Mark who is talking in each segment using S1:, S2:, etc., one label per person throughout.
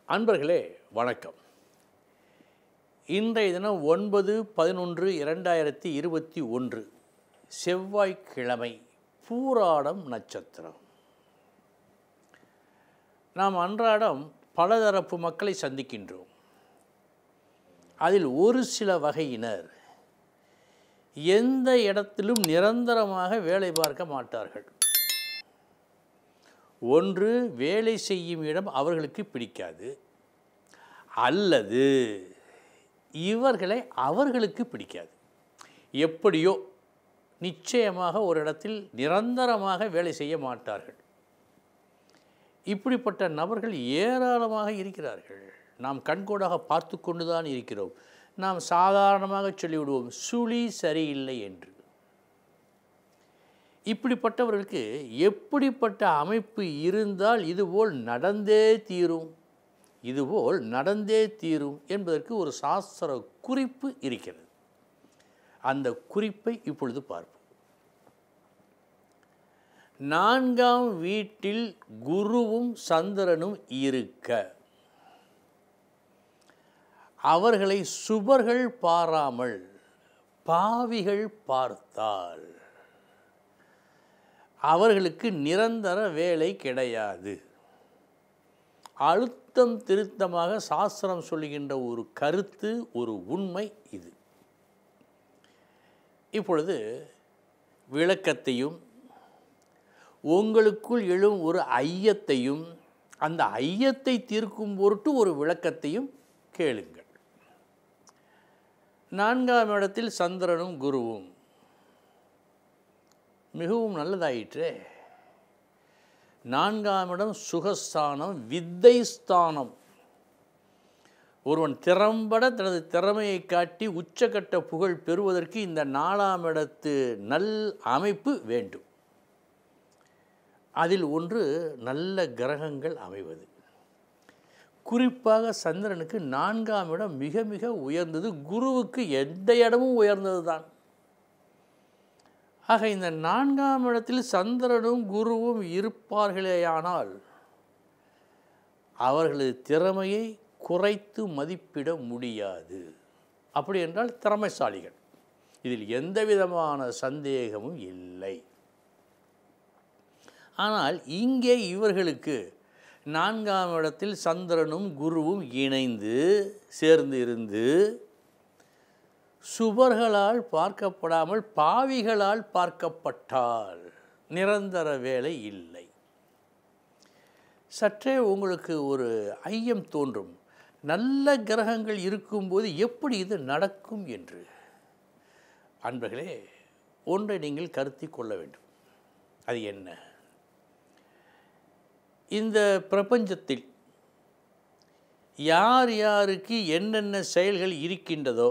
S1: அன்பர்களே வணக்கம் இன்றைய தினம் ஒன்பது பதினொன்று இரண்டாயிரத்தி இருபத்தி ஒன்று செவ்வாய்க்கிழமை பூராடம் நட்சத்திரம் நாம் அன்றாடம் பலதரப்பு மக்களை சந்திக்கின்றோம் அதில் ஒரு சில வகையினர் எந்த இடத்திலும் நிரந்தரமாக வேலை பார்க்க மாட்டார்கள் ஒன்று வேலை செய்யும் இடம் அவர்களுக்கு பிடிக்காது அல்லது இவர்களை அவர்களுக்கு பிடிக்காது எப்படியோ நிச்சயமாக ஒரு இடத்தில் நிரந்தரமாக வேலை செய்ய மாட்டார்கள் இப்படிப்பட்ட நபர்கள் ஏராளமாக இருக்கிறார்கள் நாம் கண்கூடாக பார்த்து கொண்டு தான் இருக்கிறோம் நாம் சாதாரணமாக சொல்லிவிடுவோம் சுழி சரியில்லை என்று இப்படிப்பட்டவர்களுக்கு எப்படிப்பட்ட அமைப்பு இருந்தால் இதுபோல் நடந்தே தீரும் இதுபோல் நடந்தே தீரும் என்பதற்கு ஒரு சாஸ்திர குறிப்பு இருக்கிறது அந்த குறிப்பை இப்பொழுது பார்ப்போம் நான்காம் வீட்டில் குருவும் சந்திரனும் இருக்க அவர்களை சுபர்கள் பாராமல் பாவிகள் பார்த்தால் அவர்களுக்கு நிரந்தர வேலை கிடையாது அழுத்தம் திருத்தமாக சாஸ்திரம் சொல்லுகின்ற ஒரு கருத்து ஒரு உண்மை இது இப்பொழுது விளக்கத்தையும் உங்களுக்குள் எழும் ஒரு ஐயத்தையும் அந்த ஐயத்தை தீர்க்கும் பொருட்டு ஒரு விளக்கத்தையும் கேளுங்கள் நான்காம் இடத்தில் சந்திரனும் குருவும் மிகவும் நல்லதாயிற்றே நான்காம் இடம் சுகஸ்தானம் வித்தை ஸ்தானம் ஒருவன் திறம்பட தனது திறமையை காட்டி உச்சக்கட்ட புகழ் பெறுவதற்கு இந்த நாலாம் இடத்து நல் அமைப்பு வேண்டும் அதில் ஒன்று நல்ல கிரகங்கள் அமைவது குறிப்பாக சந்திரனுக்கு நான்காம் இடம் மிக மிக உயர்ந்தது குருவுக்கு எந்த இடமும் உயர்ந்தது தான் ஆக இந்த நான்காம் இடத்தில் சந்திரனும் குருவும் இருப்பார்களேயானால் அவர்களது திறமையை குறைத்து மதிப்பிட முடியாது அப்படி என்றால் திறமைசாலிகள் இதில் எந்த விதமான சந்தேகமும் இல்லை ஆனால் இங்கே இவர்களுக்கு நான்காம் இடத்தில் சந்திரனும் குருவும் இணைந்து சேர்ந்து இருந்து சுபர்களால் பார்க்கப்படாமல் பாவிகளால் பார்க்கப்பட்டால் நிரந்தர வேலை இல்லை சற்றே உங்களுக்கு ஒரு ஐயம் தோன்றும் நல்ல கிரகங்கள் இருக்கும்போது எப்படி இது நடக்கும் என்று அன்பர்களே ஒன்றை நீங்கள் கருத்தி கொள்ள வேண்டும் அது என்ன இந்த பிரபஞ்சத்தில் யார் யாருக்கு என்னென்ன செயல்கள் இருக்கின்றதோ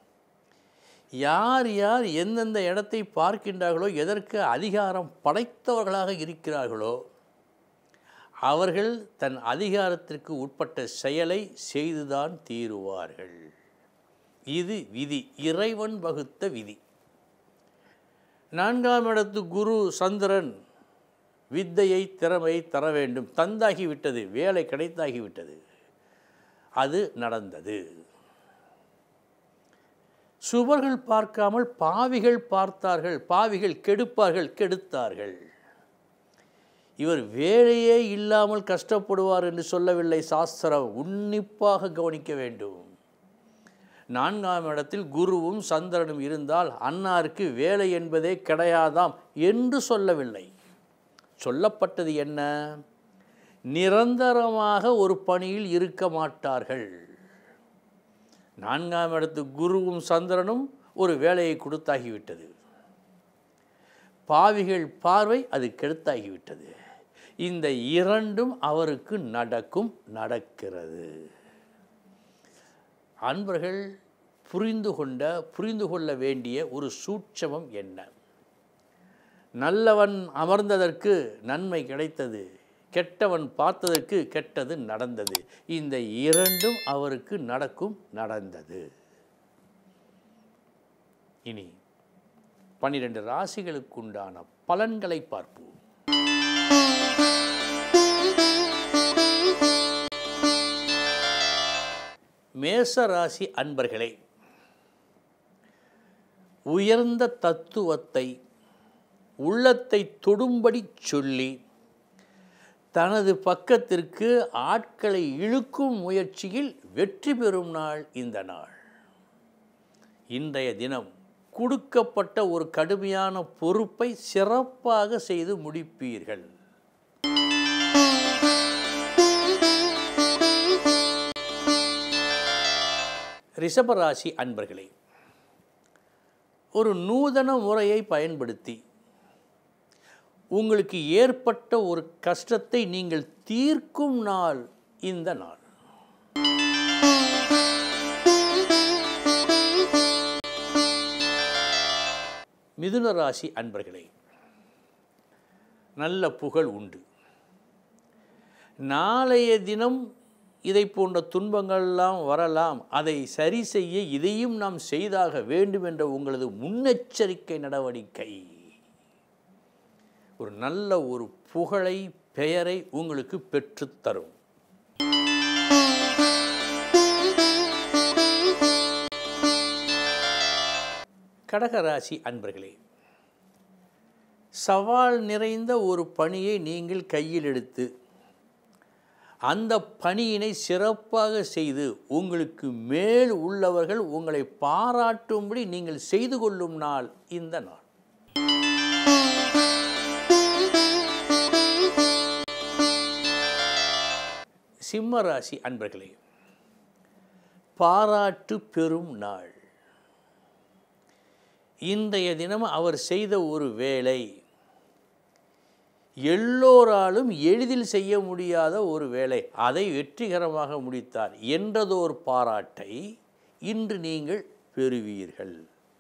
S1: யார் யார் எந்தெந்த இடத்தை பார்க்கின்றார்களோ எதற்கு அதிகாரம் படைத்தவர்களாக இருக்கிறார்களோ அவர்கள் தன் அதிகாரத்திற்கு உட்பட்ட செயலை செய்துதான் தீருவார்கள் இது விதி இறைவன் வகுத்த விதி நான்காம் இடத்து குரு சந்திரன் வித்தையை திறமை தர வேண்டும் தந்தாகிவிட்டது வேலை கிடைத்தாகிவிட்டது அது நடந்தது சுவர்கள் பார்க்காமல் பாவிகள் பார்த்தார்கள் பாவிகள் கெடுப்பார்கள் கெடுத்தார்கள் இவர் வேலையே இல்லாமல் கஷ்டப்படுவார் என்று சொல்லவில்லை சாஸ்திரம் உன்னிப்பாக கவனிக்க வேண்டும் நான்காம் இடத்தில் குருவும் சந்திரனும் இருந்தால் அன்னாருக்கு வேலை என்பதே கிடையாதாம் என்று சொல்லவில்லை சொல்லப்பட்டது என்ன நிரந்தரமாக ஒரு பணியில் இருக்க மாட்டார்கள் நான்காம் இடத்து குருவும் சந்திரனும் ஒரு வேலையை கொடுத்தாகிவிட்டது பாவிகள் பார்வை அது கெடுத்தாகிவிட்டது இந்த இரண்டும் அவருக்கு நடக்கும் நடக்கிறது அன்பர்கள் புரிந்து கொண்ட புரிந்து கொள்ள வேண்டிய ஒரு சூட்சமம் என்ன நல்லவன் அமர்ந்ததற்கு நன்மை கிடைத்தது கெட்டவன் பார்த்ததற்கு கெட்டது நடந்தது இந்த இரண்டும் அவருக்கு நடக்கும் நடந்தது இனி பன்னிரண்டு ராசிகளுக்குண்டான பலன்களை பார்ப்போம் மேச ராசி அன்பர்களே உயர்ந்த தத்துவத்தை உள்ளத்தை தொடும்படி சொல்லி தனது பக்கத்திற்கு ஆட்களை இழுக்கும் முயற்சியில் வெற்றி பெறும் நாள் இந்த நாள் இன்றைய தினம் கொடுக்கப்பட்ட ஒரு கடுமையான பொறுப்பை சிறப்பாக செய்து முடிப்பீர்கள் ரிஷபராசி அன்பர்களே ஒரு நூதன முறையை பயன்படுத்தி உங்களுக்கு ஏற்பட்ட ஒரு கஷ்டத்தை நீங்கள் தீர்க்கும் நாள் இந்த நாள் மிதுன ராசி அன்பர்களே நல்ல புகழ் உண்டு நாளைய தினம் இதை போன்ற துன்பங்கள்லாம் வரலாம் அதை சரி செய்ய இதையும் நாம் செய்தாக வேண்டும் என்ற உங்களது முன்னெச்சரிக்கை நடவடிக்கை ஒரு நல்ல ஒரு புகழை பெயரை உங்களுக்கு பெற்றுத்தரும் கடகராசி அன்பர்களே சவால் நிறைந்த ஒரு பணியை நீங்கள் கையில் எடுத்து அந்த பணியினை சிறப்பாக செய்து உங்களுக்கு மேல் உள்ளவர்கள் உங்களை பாராட்டும்படி நீங்கள் செய்து கொள்ளும் நாள் இந்த நாள் சிம்ம ராசி அன்பர்களே பாராட்டு பெறும் நாள் இன்றைய தினம் அவர் செய்த ஒரு வேலை எல்லோராலும் எளிதில் செய்ய முடியாத ஒரு வேலை அதை வெற்றிகரமாக முடித்தார் என்றதோர் பாராட்டை இன்று நீங்கள் பெறுவீர்கள்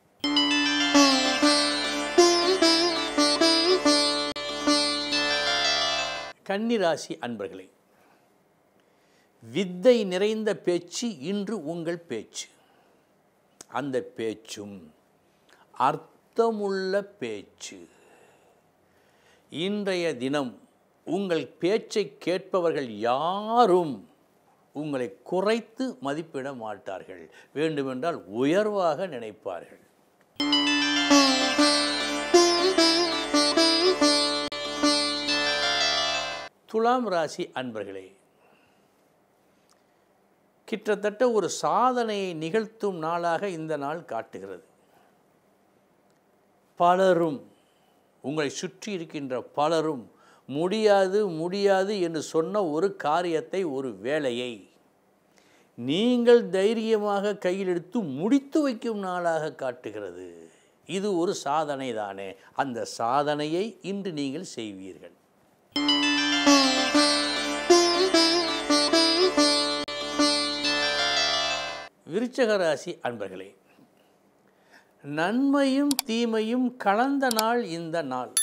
S1: கன்னிராசி அன்பர்களே வித்தை நிறைந்த பேச்சு இன்று உங்கள் பேச்சு அந்த பேச்சும் அர்த்தமுள்ள பேச்சு இன்றைய தினம் உங்கள் பேச்சை கேட்பவர்கள் யாரும் உங்களை குறைத்து மதிப்பிட மாட்டார்கள் வேண்டுமென்றால் உயர்வாக நினைப்பார்கள் துலாம் ராசி அன்பர்களே கிட்டத்தட்ட ஒரு சாதனையை நிகழ்த்தும் நாளாக இந்த நாள் காட்டுகிறது பலரும் உங்களை சுற்றி இருக்கின்ற பலரும் முடியாது முடியாது என்று சொன்ன ஒரு காரியத்தை ஒரு வேலையை நீங்கள் தைரியமாக கையில் எடுத்து முடித்து வைக்கும் நாளாக காட்டுகிறது இது ஒரு சாதனை தானே அந்த சாதனையை இன்று நீங்கள் செய்வீர்கள் விருச்சக ராசி அன்பர்களே நன்மையும் தீமையும் கலந்த நாள் இந்த நாள்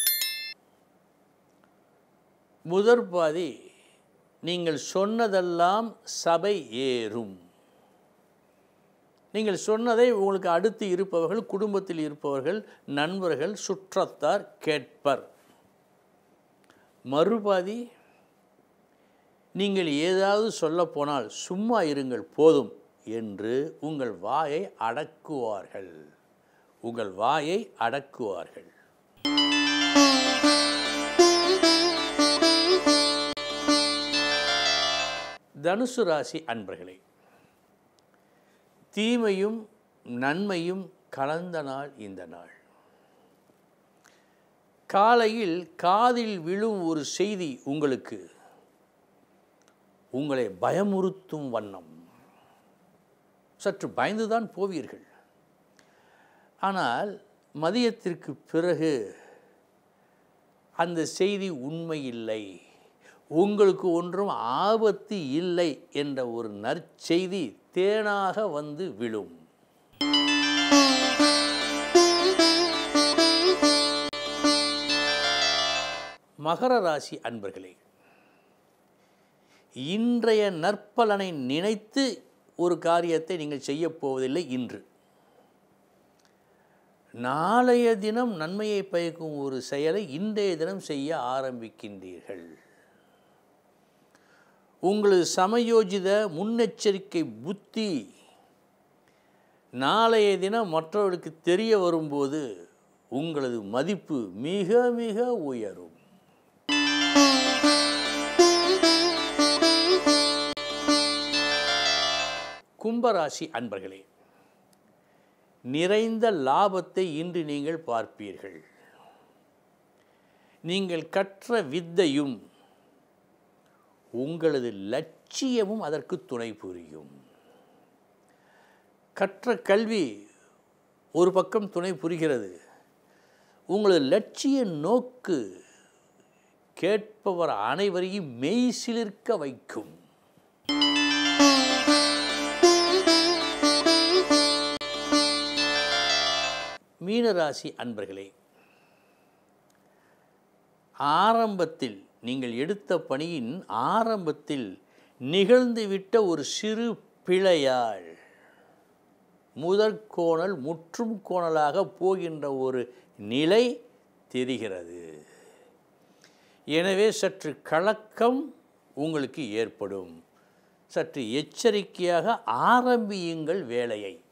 S1: முதற் பாதி நீங்கள் சொன்னதெல்லாம் சபை ஏறும் நீங்கள் சொன்னதை உங்களுக்கு அடுத்து இருப்பவர்கள் குடும்பத்தில் இருப்பவர்கள் நண்பர்கள் சுற்றத்தார் கேட்பர் மறுபாதி நீங்கள் ஏதாவது சொல்லப்போனால் சும்மா இருங்கள் போதும் என்று உங்கள் வாயை அடக்குவார்கள் உங்கள் வாயை அடக்குவார்கள் தனுசு ராசி அன்பர்களே தீமையும் நன்மையும் கலந்த நாள் இந்த நாள் காலையில் காதில் விழும் ஒரு செய்தி உங்களுக்கு உங்களை பயமுறுத்தும் வண்ணம் சற்று பயந்துதான் போவீர்கள் ஆனால் மதியத்திற்கு பிறகு அந்த செய்தி உண்மை இல்லை உங்களுக்கு ஒன்றும் ஆபத்து இல்லை என்ற ஒரு நற்செய்தி தேனாக வந்து விழும் மகர ராசி அன்பர்களே இன்றைய நற்பலனை நினைத்து ஒரு காரியத்தை நீங்கள் செய்யப் போவதில்லை இன்று நாளைய தினம் நன்மையை பயக்கும் ஒரு செயலை இன்றைய தினம் செய்ய ஆரம்பிக்கின்றீர்கள் உங்களது சமயோஜித முன்னெச்சரிக்கை புத்தி நாளைய தினம் மற்றவர்களுக்கு தெரிய வரும்போது உங்களது மதிப்பு மிக மிக உயரும் கும்பராசி அன்பர்களே நிறைந்த லாபத்தை இன்று நீங்கள் பார்ப்பீர்கள் நீங்கள் கற்ற வித்தையும் உங்களது லட்சியமும் அதற்கு துணை புரியும் கற்ற கல்வி ஒரு பக்கம் துணை புரிகிறது உங்களது லட்சிய நோக்கு கேட்பவர் அனைவரையும் மெய்சிலிர்க்க வைக்கும் மீனராசி அன்பர்களே ஆரம்பத்தில் நீங்கள் எடுத்த பணியின் ஆரம்பத்தில் நிகழ்ந்துவிட்ட ஒரு சிறு பிழையால் முதற்கோணல் முற்றும் கோணலாக போகின்ற ஒரு நிலை தெரிகிறது எனவே சற்று கலக்கம் உங்களுக்கு ஏற்படும் சற்று எச்சரிக்கையாக ஆரம்பியுங்கள் வேலையை